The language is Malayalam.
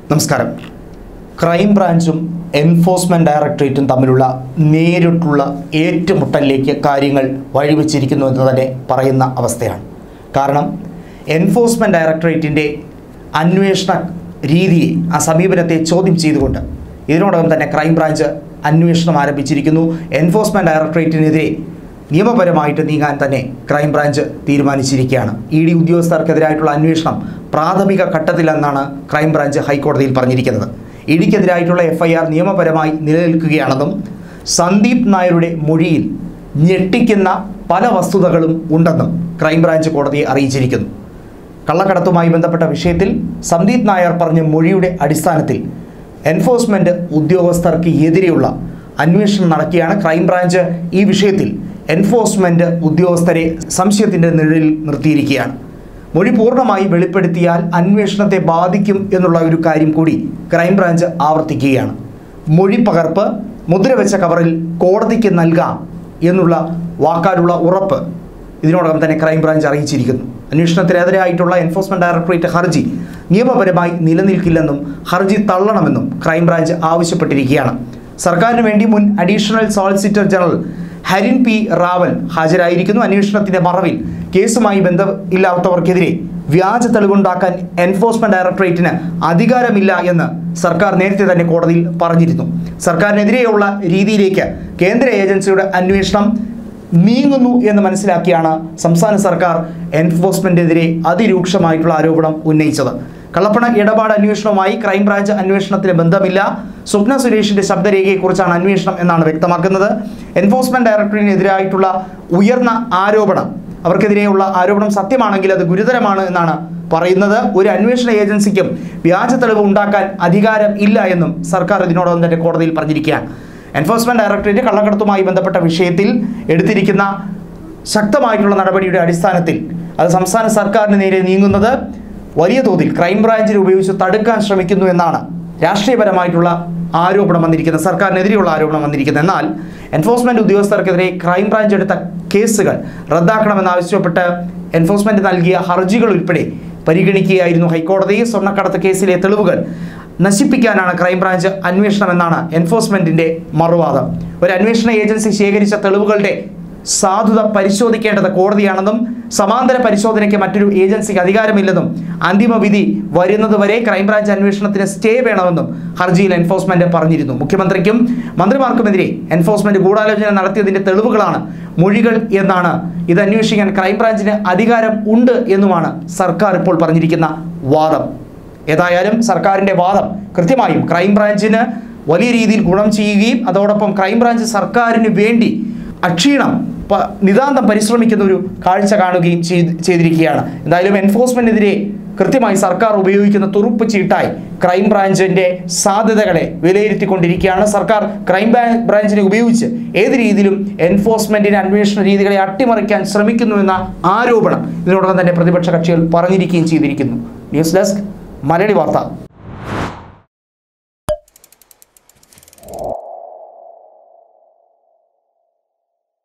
നമസ്കാരം ക്രൈം ബ്രാഞ്ചും എൻഫോഴ്സ്മെന്റ് ഡയറക്ടറേറ്റും തമ്മിലുള്ള നേരിട്ടുള്ള ഏറ്റുമുട്ടലിലേക്ക് കാര്യങ്ങൾ വഴിവെച്ചിരിക്കുന്നു എന്ന് തന്നെ പറയുന്ന അവസ്ഥയാണ് കാരണം എൻഫോഴ്സ്മെന്റ് ഡയറക്ടറേറ്റിൻ്റെ അന്വേഷണ രീതിയെ ആ സമീപനത്തെ ചോദ്യം ചെയ്തുകൊണ്ട് ഇതിനോടകം തന്നെ ക്രൈം ബ്രാഞ്ച് അന്വേഷണം ആരംഭിച്ചിരിക്കുന്നു എൻഫോഴ്സ്മെന്റ് ഡയറക്ടറേറ്റിനെതിരെ നിയമപരമായിട്ട് നീങ്ങാൻ തന്നെ ക്രൈംബ്രാഞ്ച് തീരുമാനിച്ചിരിക്കുകയാണ് ഇ ഡി ഉദ്യോഗസ്ഥർക്കെതിരായിട്ടുള്ള അന്വേഷണം പ്രാഥമിക ഘട്ടത്തിലെന്നാണ് ക്രൈംബ്രാഞ്ച് ഹൈക്കോടതിയിൽ പറഞ്ഞിരിക്കുന്നത് ഇ ഡിക്കെതിരായിട്ടുള്ള എഫ് ഐ ആർ നിയമപരമായി നിലനിൽക്കുകയാണെന്നും സന്ദീപ് നായരുടെ മൊഴിയിൽ ഞെട്ടിക്കുന്ന പല വസ്തുതകളും ഉണ്ടെന്നും ക്രൈംബ്രാഞ്ച് കോടതിയെ അറിയിച്ചിരിക്കുന്നു കള്ളക്കടത്തുമായി ബന്ധപ്പെട്ട വിഷയത്തിൽ സന്ദീപ് നായർ പറഞ്ഞ മൊഴിയുടെ അടിസ്ഥാനത്തിൽ എൻഫോഴ്സ്മെന്റ് ഉദ്യോഗസ്ഥർക്ക് എതിരെയുള്ള അന്വേഷണം നടക്കുകയാണ് ക്രൈംബ്രാഞ്ച് ഈ വിഷയത്തിൽ എൻഫോഴ്സ്മെന്റ് ഉദ്യോഗസ്ഥരെ സംശയത്തിന്റെ നിഴലിൽ നിർത്തിയിരിക്കുകയാണ് മൊഴി പൂർണ്ണമായി വെളിപ്പെടുത്തിയാൽ അന്വേഷണത്തെ ബാധിക്കും എന്നുള്ള ഒരു കാര്യം കൂടി ക്രൈംബ്രാഞ്ച് ആവർത്തിക്കുകയാണ് മൊഴി പകർപ്പ് മുദ്രവെച്ച കവറിൽ കോടതിക്ക് നൽകാം എന്നുള്ള വാക്കാലുള്ള ഉറപ്പ് ഇതിനോടകം തന്നെ ക്രൈംബ്രാഞ്ച് അറിയിച്ചിരിക്കുന്നു അന്വേഷണത്തിനെതിരായിട്ടുള്ള എൻഫോഴ്സ്മെന്റ് ഡയറക്ടറേറ്റ് ഹർജി നിയമപരമായി നിലനിൽക്കില്ലെന്നും ഹർജി തള്ളണമെന്നും ക്രൈംബ്രാഞ്ച് ആവശ്യപ്പെട്ടിരിക്കുകയാണ് സർക്കാരിന് വേണ്ടി മുൻ additional solicitor general Harin P Raval ഹാജരായിരിക്കുന്നു അന്വേഷണത്തിന്റെ മറവിൽ കേസുമായി ബന്ധമില്ലാത്തവർക്കെതിരെ വ്യാജ തെളിവുണ്ടാക്കാൻ എൻഫോഴ്സ്മെന്റ് ഡയറക്ടറേറ്റിന് അധികാരമില്ല എന്ന് സർക്കാർ നേരത്തെ തന്നെ കോടതിയിൽ പറഞ്ഞിരുന്നു സർക്കാരിനെതിരെയുള്ള രീതിയിലേക്ക് കേന്ദ്ര ഏജൻസിയുടെ അന്വേഷണം നീങ്ങുന്നു എന്ന് മനസ്സിലാക്കിയാണ് സംസ്ഥാന സർക്കാർ എൻഫോഴ്സ്മെന്റിനെതിരെ അതിരൂക്ഷമായിട്ടുള്ള ആരോപണം ഉന്നയിച്ചത് കള്ളപ്പണ ഇടപാട് അന്വേഷണവുമായി ക്രൈംബ്രാഞ്ച് അന്വേഷണത്തിന് ബന്ധമില്ല സ്വപ്ന സുരേഷിന്റെ ശബ്ദരേഖയെക്കുറിച്ചാണ് അന്വേഷണം എന്നാണ് വ്യക്തമാക്കുന്നത് എൻഫോഴ്സ്മെന്റ് ഡയറക്ടറേറ്റിനെതിരായിട്ടുള്ള ഉയർന്ന ആരോപണം അവർക്കെതിരെയുള്ള ആരോപണം സത്യമാണെങ്കിൽ അത് ഗുരുതരമാണ് എന്നാണ് പറയുന്നത് ഒരു അന്വേഷണ ഏജൻസിക്കും വ്യാജ തെളിവ് ഉണ്ടാക്കാൻ അധികാരം ഇല്ല എന്നും സർക്കാർ ഇതിനോടൊപ്പം തന്നെ കോടതിയിൽ പറഞ്ഞിരിക്കുകയാണ് എൻഫോഴ്സ്മെന്റ് ഡയറക്ടറേറ്റ് കള്ളക്കടത്തുമായി ബന്ധപ്പെട്ട വിഷയത്തിൽ എടുത്തിരിക്കുന്ന ശക്തമായിട്ടുള്ള നടപടിയുടെ അടിസ്ഥാനത്തിൽ അത് സംസ്ഥാന സർക്കാരിന് നേരെ നീങ്ങുന്നത് വലിയ തോതിൽ ക്രൈംബ്രാഞ്ചിനെ ഉപയോഗിച്ച് തടുക്കാൻ ശ്രമിക്കുന്നു എന്നാണ് രാഷ്ട്രീയപരമായിട്ടുള്ള ആരോപണം വന്നിരിക്കുന്നത് സർക്കാരിനെതിരെയുള്ള ആരോപണം വന്നിരിക്കുന്നത് എന്നാൽ എൻഫോഴ്സ്മെന്റ് ഉദ്യോഗസ്ഥർക്കെതിരെ ക്രൈംബ്രാഞ്ച് എടുത്ത കേസുകൾ റദ്ദാക്കണമെന്നാവശ്യപ്പെട്ട് എൻഫോഴ്സ്മെന്റ് നൽകിയ ഹർജികൾ ഉൾപ്പെടെ പരിഗണിക്കുകയായിരുന്നു ഹൈക്കോടതി സ്വർണ്ണക്കടത്ത് കേസിലെ തെളിവുകൾ നശിപ്പിക്കാനാണ് ക്രൈംബ്രാഞ്ച് അന്വേഷണം എന്നാണ് എൻഫോഴ്സ്മെന്റിന്റെ മറുവാദം ഒരു അന്വേഷണ ഏജൻസി ശേഖരിച്ച തെളിവുകളുടെ സാധുത പരിശോധിക്കേണ്ടത് കോടതിയാണെന്നും സമാന്തര പരിശോധനയ്ക്ക് മറ്റൊരു ഏജൻസിക്ക് അധികാരമില്ലെന്നും അന്തിമ വിധി വരുന്നതുവരെ ക്രൈംബ്രാഞ്ച് അന്വേഷണത്തിന് സ്റ്റേ വേണമെന്നും ഹർജിയിൽ എൻഫോഴ്സ്മെന്റ് പറഞ്ഞിരുന്നു മുഖ്യമന്ത്രിക്കും മന്ത്രിമാർക്കുമെതിരെ എൻഫോഴ്സ്മെന്റ് ഗൂഢാലോചന നടത്തിയതിന്റെ തെളിവുകളാണ് മൊഴികൾ എന്നാണ് ഇത് അന്വേഷിക്കാൻ ക്രൈംബ്രാഞ്ചിന് അധികാരം ഉണ്ട് എന്നുമാണ് സർക്കാർ ഇപ്പോൾ പറഞ്ഞിരിക്കുന്ന വാദം ഏതായാലും സർക്കാരിൻ്റെ വാദം കൃത്യമായും ക്രൈംബ്രാഞ്ചിന് വലിയ രീതിയിൽ ഗുണം ചെയ്യുകയും അതോടൊപ്പം ക്രൈംബ്രാഞ്ച് സർക്കാരിന് വേണ്ടി അക്ഷീണം പ- നിതാന്തം പരിശ്രമിക്കുന്ന ഒരു കാഴ്ച കാണുകയും ചെയ്ത് ചെയ്തിരിക്കുകയാണ് എന്തായാലും എൻഫോഴ്സ്മെന്റിനെതിരെ കൃത്യമായി സർക്കാർ ഉപയോഗിക്കുന്ന തുറുപ്പ് ചീട്ടായി ക്രൈംബ്രാഞ്ചിന്റെ സാധ്യതകളെ വിലയിരുത്തിക്കൊണ്ടിരിക്കുകയാണ് സർക്കാർ ക്രൈം ബ്രാ- ബ്രാഞ്ചിനെ ഉപയോഗിച്ച് ഏത് രീതിയിലും എൻഫോഴ്സ്മെന്റിന്റെ അന്വേഷണ രീതികളെ അട്ടിമറിക്കാൻ ശ്രമിക്കുന്നുവെന്ന ആരോപണം ഇതിനോടകം തന്നെ പ്രതിപക്ഷ കക്ഷികൾ പറഞ്ഞിരിക്കുകയും ചെയ്തിരിക്കുന്നു ന്യൂസ് ഡെസ്ക് മലയാളി വാർത്ത